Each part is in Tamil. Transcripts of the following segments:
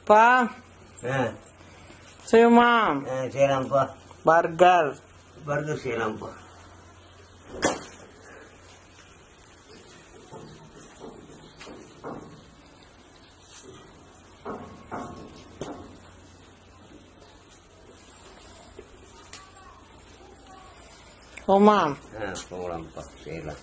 பா ஆ செய்யுமா ஆ செய்யலாம்ப்பா பர்கர் பர்கர் செய்யலாம்ப்பா ஓமா ஆ போகலாம்ப்பா செய்யலாம்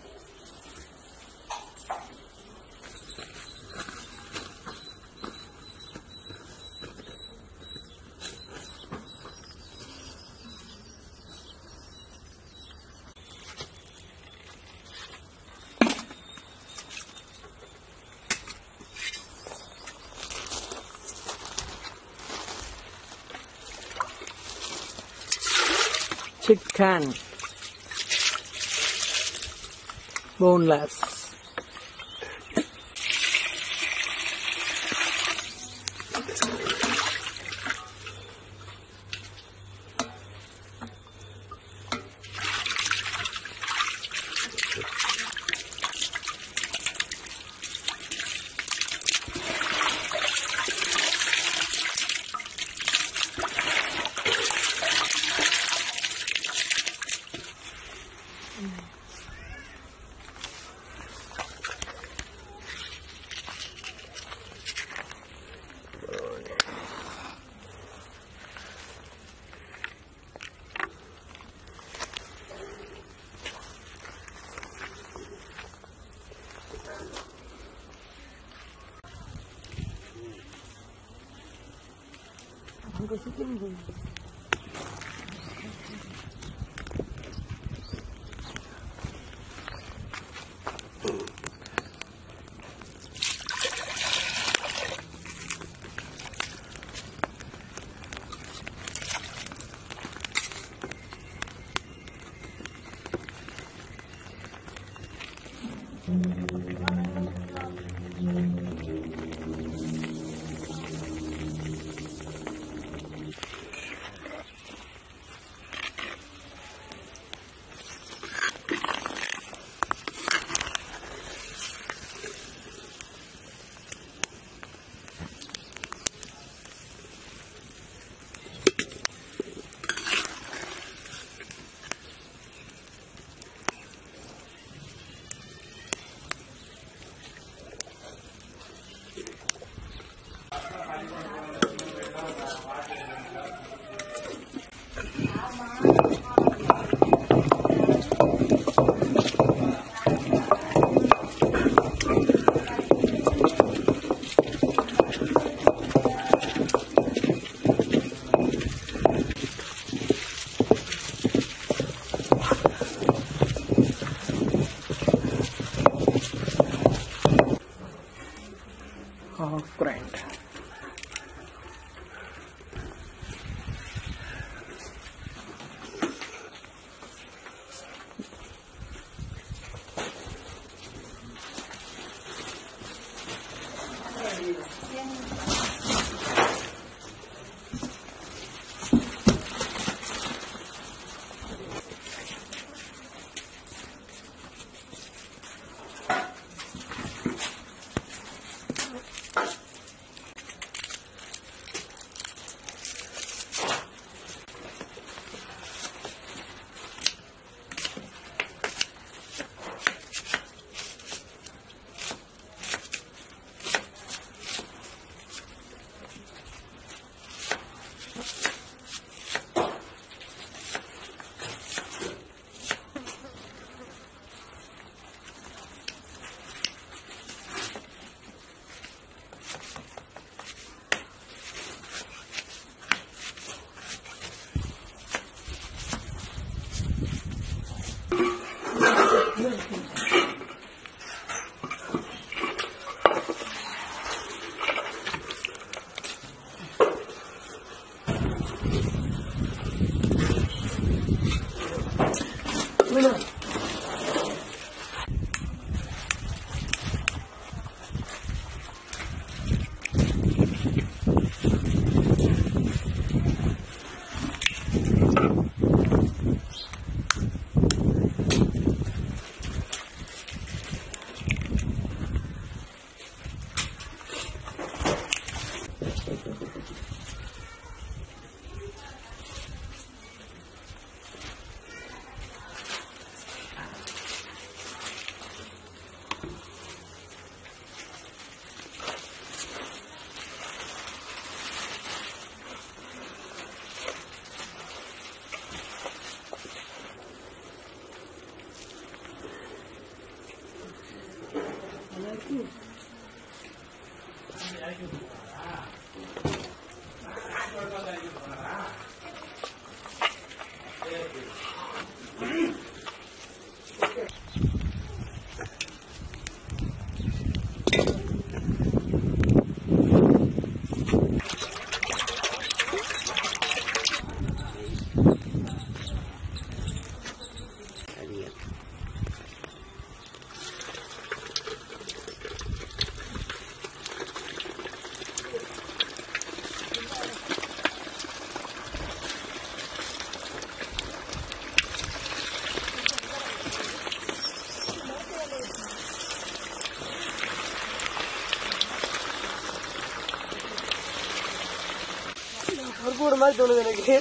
chicken boneless half grind சரியா ஒரு மாதிரி தோணுது எனக்கு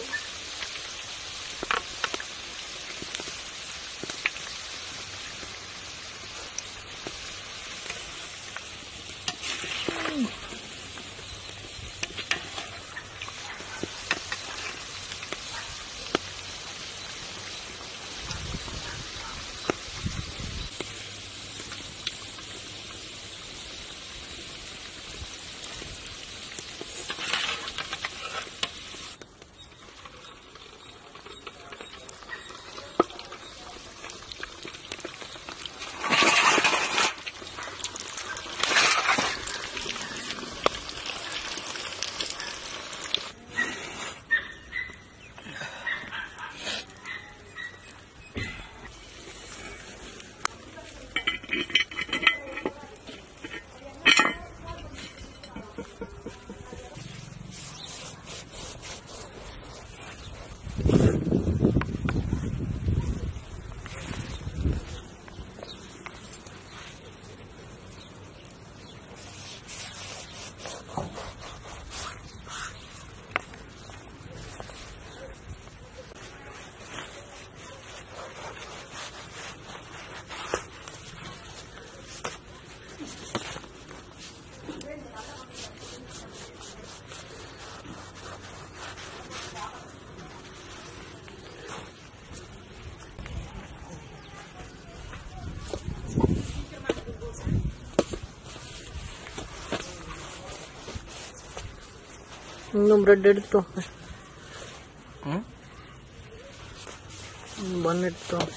இன்னும் பிரெட் எடுத்தோம் பன் எடுத்தோம்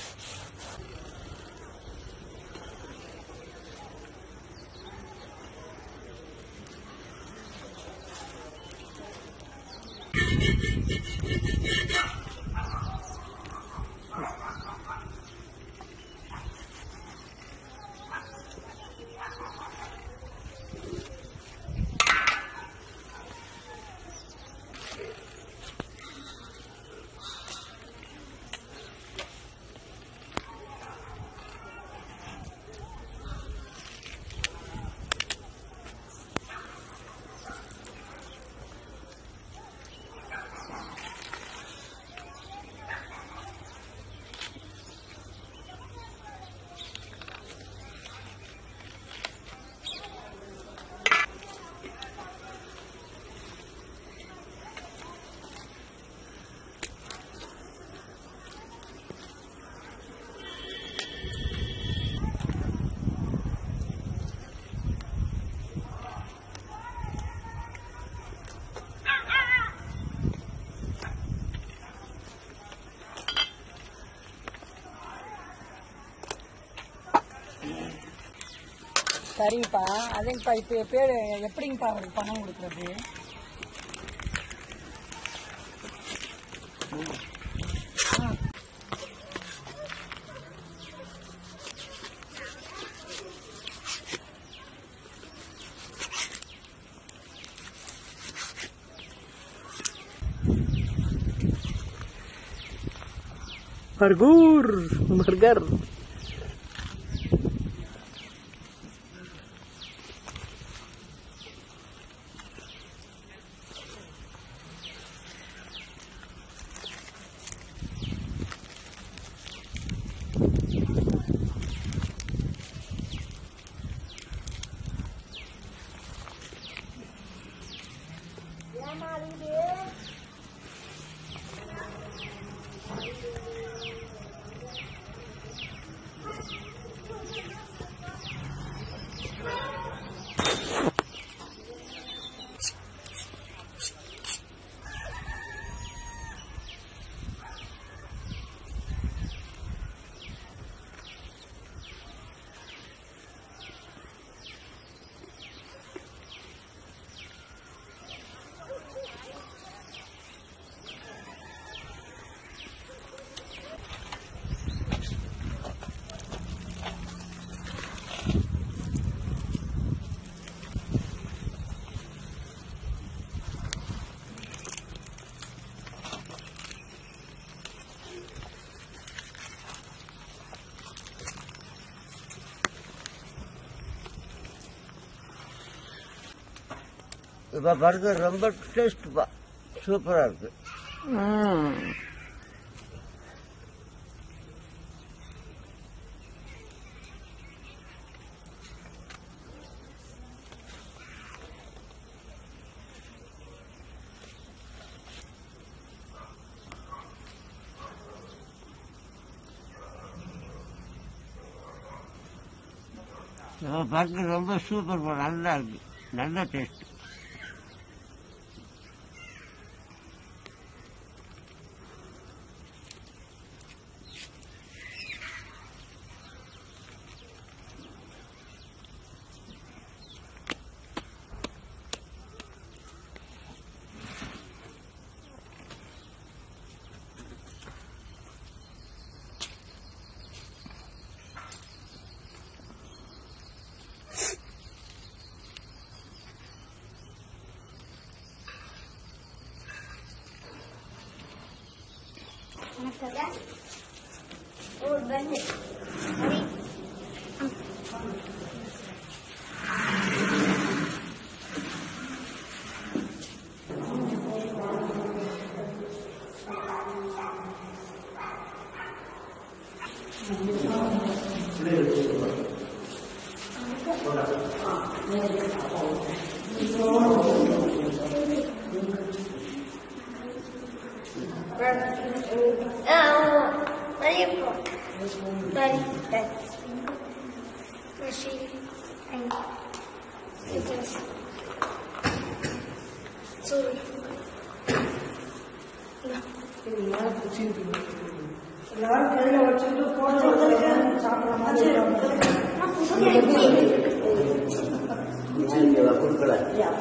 சரிங்கப்பா அதேங்கப்பா இப்போ பேர் எப்படிங்கப்பா அவருக்கு பணம் கொடுக்குறது बर्गर बर्गर இப்போ பர்கர் ரொம்ப டேஸ்ட்டுப்பா சூப்பராக இருக்கு ம் பர்கர் ரொம்ப சூப்பர் நல்லா இருக்கு நல்ல taste Oh, very good. Very good. Machine. And scissors. Sorry. எல்லாரும் கையில வச்சுட்டு போட்டு சாப்பிடலாம் கொடுக்கல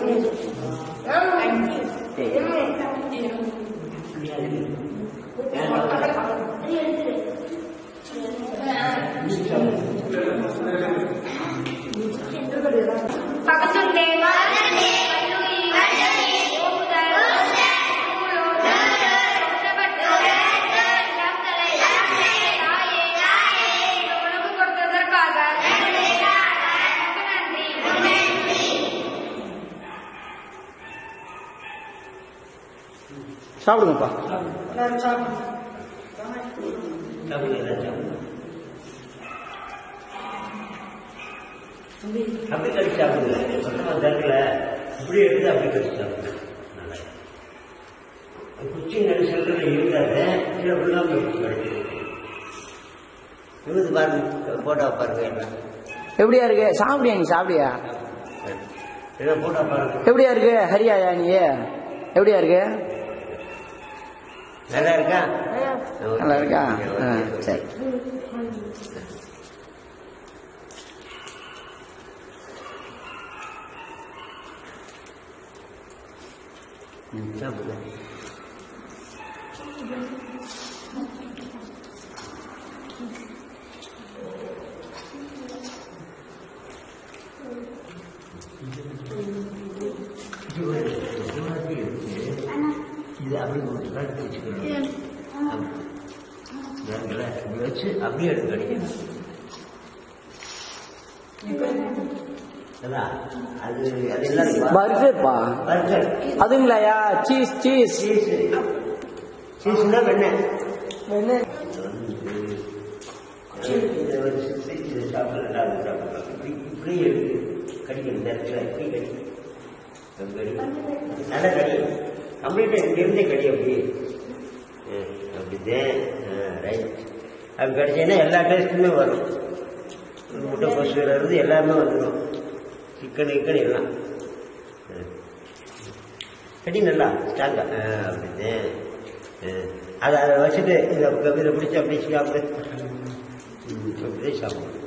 பக்கத்துல சாப்பிடுங்கப்பா எல்லாரும் சாப்பிடணும் அப்படி கடிச்சு சாப்பிடுங்க சொந்தமாக தரல இப்படி எடுத்து அப்படி கடிச்சு சாப்பிடுங்க நல்லா இருக்கு. குச்சி நெரிசல்கள் இருந்தாத சில பிள்ளாம கிடைச்சிருக்கு இவங்க பாருங்க போட்டோ பாருங்க எல்லாம் எப்படியா இருக்கு சாப்பிடியா நீ சாப்பிடியா எல்லாம் போட்டோ பாருங்க எப்படியா இருக்கு ஹரியாயா நீ எப்படியா இருக்கு நல்லா இருக்கா நல்லா இருக்கா ஆ, சரி ம், சாப்பிடுங்க இது அப்படி ஒரு கழுத்து வச்சுக்கணும் ஆமா. நல்லா இப்படி வச்சு அப்படியே எடுத்து அடிக்கணும் அதான், அது அது எல்லாம் பர்கர்ப்பா பர்கர் அதுங்களாயா சீஸ் சீஸ் சீஸ் சீஸ்னா வெண்ணெய் வெண்ணெய் இதை வச்சு இதை சாப்பிடலாம் அதை சாப்பிடலாம் இப்படி இப்படி எடுத்து கடிக்கணும் இந்த இடத்துல இப்படி கடிக்கணும் அப்படி கடி நல்ல கடி கம்ப்ளீட்டாக இங்கிருந்தே கடி அப்படி ஆ, அப்படிதான் ரைட் அப்படி கடிச்சேன்னா எல்லா டேஸ்ட்டுமே வரும் முட்டை கொசுல இருந்து எல்லாமே வந்துடும் சிக்கன் கிக்கன் எல்லாம் ஆ. கடி நல்லா ஸ்ட்ராங்கா அப்படிதான் ஆ. அதை அதை வச்சுட்டு இதை இதை பிடிச்சி அப்படியே சாப்பிடு ம், அப்படியே சாப்பிடு